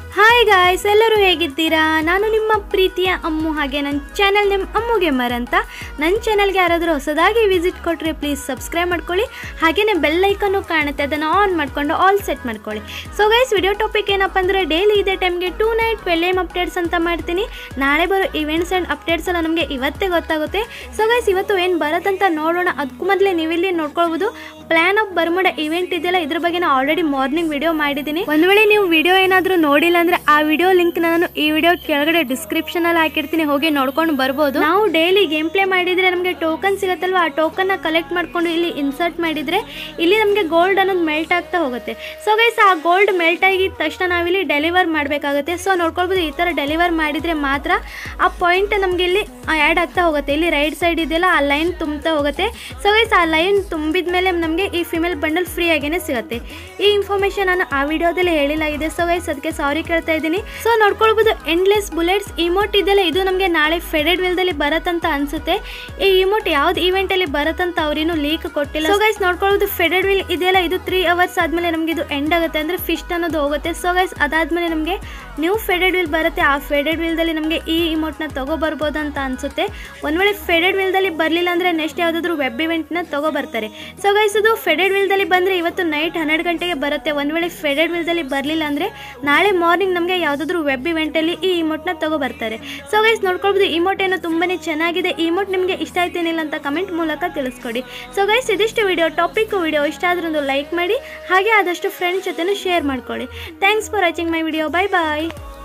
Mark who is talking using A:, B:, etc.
A: hi guys ಎಲ್ಲರೂ ಹೇಗಿದ್ದೀರಾ ನಾನು ನಿಮ್ಮ ಪ್ರೀತಿಯ ಅಮ್ಮು ಹಾಗೆ ನನ್ನ ಚಾನಲ್ ನಿಮ್ಮ ಅಮ್ಮು ಗೇಮರ್ ಅಂತ ನನ್ನ ಚಾನಲ್ಗೆ ಯಾರಾದರೂ ಹೊಸದಾಗಿ ವಿಸಿಟ್ ಕೊಟ್ಟರೆ ಪ್ಲೀಸ್ ಸಬ್ಸ್ಕ್ರೈಬ್ ಮಾಡ್ಕೊಳ್ಳಿ ಹಾಗೆಯೇ ಬೆಲ್ ಐಕನ್ನು ಕಾಣುತ್ತೆ ಅದನ್ನು ಆನ್ ಮಾಡಿಕೊಂಡು ಆಲ್ ಸೆಟ್ ಮಾಡ್ಕೊಳ್ಳಿ ಸೊ ಗೈಸ್ ವಿಡಿಯೋ ಟಾಪಿಕ್ ಏನಪ್ಪ ಅಂದರೆ ಡೈಲಿ ಇದೇ ಟೈಮ್ಗೆ ಟೂ ನೈಟ್ ವೆಲ್ಲೇಮ್ ಅಪ್ಡೇಟ್ಸ್ ಅಂತ ಮಾಡ್ತೀನಿ ನಾಳೆ ಬರೋ ಇವೆಂಟ್ಸ್ ಆ್ಯಂಡ್ ಅಪ್ಡೇಟ್ಸ್ ಎಲ್ಲ ನಮಗೆ ಇವತ್ತೇ ಗೊತ್ತಾಗುತ್ತೆ ಸೊ ಗೈಸ್ ಇವತ್ತು ಏನು ಬರುತ್ತಂತ ನೋಡೋಣ ಅದಕ್ಕೂ ಮೊದಲೇ ನೀವಿಲ್ಲಿ ನೋಡ್ಕೊಳ್ಬೋದು ಪ್ಲಾನ್ ಆಫ್ ಬರ್ಮುಡ ಇವೆಂಟ್ ಇದೆಯಲ್ಲ ಇದ್ರ ಬಗ್ಗೆ ನಾನು ಆಲ್ರೆಡಿ ಮಾರ್ನಿಂಗ್ ವಿಡಿಯೋ ಮಾಡಿದ್ದೀನಿ ಒಂದು ವೇಳೆ ನೀವು ವಿಡಿಯೋ ಏನಾದರೂ ನೋಡಿಲ್ಲ ಅಂದ್ರೆ ಆ ವಿಡಿಯೋ ಲಿಂಕ್ ನಾನು ಈ ವಿಡಿಯೋ ಕೆಳಗಡೆ ಡಿಸ್ಕ್ರಿಪ್ಷನ್ ಅಲ್ಲಿ ಹಾಕಿರ್ತೀನಿ ಹೋಗಿ ನೋಡ್ಕೊಂಡು ಬರ್ಬೋದು ನಾವು ಡೈಲಿ ಗೇಮ್ ಪ್ಲೇ ಮಾಡಿದ್ರೆ ನಮಗೆ ಟೋಕನ್ ಸಿಗುತ್ತಲ್ವಾ ಆ ಟೋಕನ್ ನ ಕಲೆಕ್ಟ್ ಮಾಡ್ಕೊಂಡು ಇಲ್ಲಿ ಇನ್ಸರ್ಟ್ ಮಾಡಿದ್ರೆ ಇಲ್ಲಿ ನಮಗೆ ಗೋಲ್ಡ್ ಅನ್ನೋದು ಮೆಲ್ಟ್ ಆಗ್ತಾ ಹೋಗುತ್ತೆ ಸೊ ಗೈಸ್ ಆ ಗೋಲ್ಡ್ ಮೆಲ್ಟ್ ಆಗಿದ ತಕ್ಷಣ ನಾವಿಲ್ಲಿ ಡೆಲಿವರ್ ಮಾಡಬೇಕಾಗುತ್ತೆ ಸೊ ನೋಡ್ಕೊಳ್ಬೋದು ಈ ಥರ ಡೆಲಿವರ್ ಮಾಡಿದ್ರೆ ಮಾತ್ರ ಆ ಪಾಯಿಂಟ್ ನಮಗೆ ಇಲ್ಲಿ ಆ್ಯಡ್ ಆಗ್ತಾ ಹೋಗುತ್ತೆ ಇಲ್ಲಿ ರೈಟ್ ಸೈಡ್ ಇದೆಯಲ್ಲ ಆ ಲೈನ್ ತುಂಬ್ತಾ ಹೋಗುತ್ತೆ ಸೊ ಗೈಸ್ ಆ ಲೈನ್ ತುಂಬಿದ ಮೇಲೆ ನಮಗೆ ಈ ಫಿಮೇಲ್ ಬಂಡಲ್ ಫ್ರೀ ಆಗೇನೆ ಸಿಗುತ್ತೆ ಈ ಇನ್ಫಾರ್ಮೇಶನ್ ನಾನು ಆ ವಿಡಿಯೋದಲ್ಲಿ ಹೇಳಿಲಾಗಿದೆ ಸೊ ಗೈಸ್ ಅದಕ್ಕೆ ಸಾರಿ ಕೇಳ್ತಾ ಇದ್ದೀನಿ ಸೊ ನೋಡ್ಕೊಳ್ಬೋದು ಎಂಡ್ಲೆಸ್ ಬುಲೆಟ್ಸ್ ಇಮೋಟ್ ಇದೆಯಲ್ಲ ಇದು ನಮಗೆ ನಾಳೆ ಫೆಡೆಡ್ ವಿಲ್ದಲ್ಲಿ ಬರತ್ತಂತ ಅನ್ಸುತ್ತೆ ಈ ಇಮೋಟ್ ಯಾವ್ದು ಇವೆಂಟ್ ಅಲ್ಲಿ ಬರತ್ತಂತ ಅವ್ರೇನು ಲೀಕ್ ಕೊಟ್ಟಿಲ್ಲ ಸೊ ಗೈಸ್ ನೋಡ್ಕೊಳ್ಳೋದು ಫೆಡೆಡ್ ವಿಲ್ ಇದೆಯಲ್ಲ ಇದು ತ್ರೀ ಅವರ್ಸ್ ಆದ್ಮೇಲೆ ನಮಗೆ ಇದು ಎಂಡ್ ಆಗುತ್ತೆ ಅಂದ್ರೆ ಫಿಶ್ ಅನ್ನೋದು ಹೋಗುತ್ತೆ ಸೊ ಗೈಸ್ ಅದಾದ್ಮೇಲೆ ನಮಗೆ ನ್ಯೂ ಫೆಡೆಡ್ ವಿಲ್ ಬರುತ್ತೆ ಆ ಫೆಡೆಡ್ ವಿಲ್ದಲ್ಲಿ ನಮಗೆ ಈ ಇಮೋಟ್ನ ತಗೋಬರ್ಬೋದು ಅಂತ ಅನ್ಸುತ್ತೆ ಒಂದ್ ವೇಳೆ ಫೆಡೆಡ್ ವಿಲ್ದಲ್ಲಿ ಬರಲಿಲ್ಲ ಅಂದ್ರೆ ನೆಕ್ಸ್ಟ್ ಯಾವುದಾದ್ರೂ ವೆಬ್ ಇವೆಂಟ್ನ ತಗೋಬರ್ತಾರೆ ಸೊ ಗೈಸ್ ಇದು ಫೆಡೆಡ್ ವಿಲ್ದಲ್ಲಿ ಬಂದರೆ ಇವತ್ತು ನೈಟ್ ಹನ್ನೆರಡು ಗಂಟೆಗೆ ಬರುತ್ತೆ ಒಂದು ವೇಳೆ ಫೆಡೆಡ್ ವಿಲ್ದಲ್ಲಿ ಬರಲಿಲ್ಲ ಅಂದರೆ ನಾಳೆ ಮಾರ್ನಿಂಗ್ ನಮಗೆ ಯಾವುದಾದ್ರೂ ವೆಬ್ ಇವೆಂಟಲ್ಲಿ ಈ ಇಮೋಟ್ನ ತಗೋಬರ್ತಾರೆ ಸೊ ಗೈಸ್ ನೋಡ್ಕೊಳ್ಬೋದು ಇಮೋಟ್ ಏನೋ ತುಂಬಾ ಚೆನ್ನಾಗಿದೆ ಈ ಇಮೋಟ್ ನಿಮಗೆ ಇಷ್ಟ ಆಯ್ತೇನಿಲ್ಲ ಅಂತ ಕಮೆಂಟ್ ಮೂಲಕ ತಿಳಿಸ್ಕೊಡಿ ಸೊ ಗೈಸ್ ಇದಿಷ್ಟು ವಿಡಿಯೋ ಟಾಪಿಕ್ ವಿಡಿಯೋ ಇಷ್ಟ ಆದ್ರೂ ಒಂದು ಲೈಕ್ ಮಾಡಿ ಹಾಗೆ ಆದಷ್ಟು ಫ್ರೆಂಡ್ಸ್ ಜೊತೆನೂ ಶೇರ್ ಮಾಡ್ಕೊಳ್ಳಿ thanks for watching my video bye bye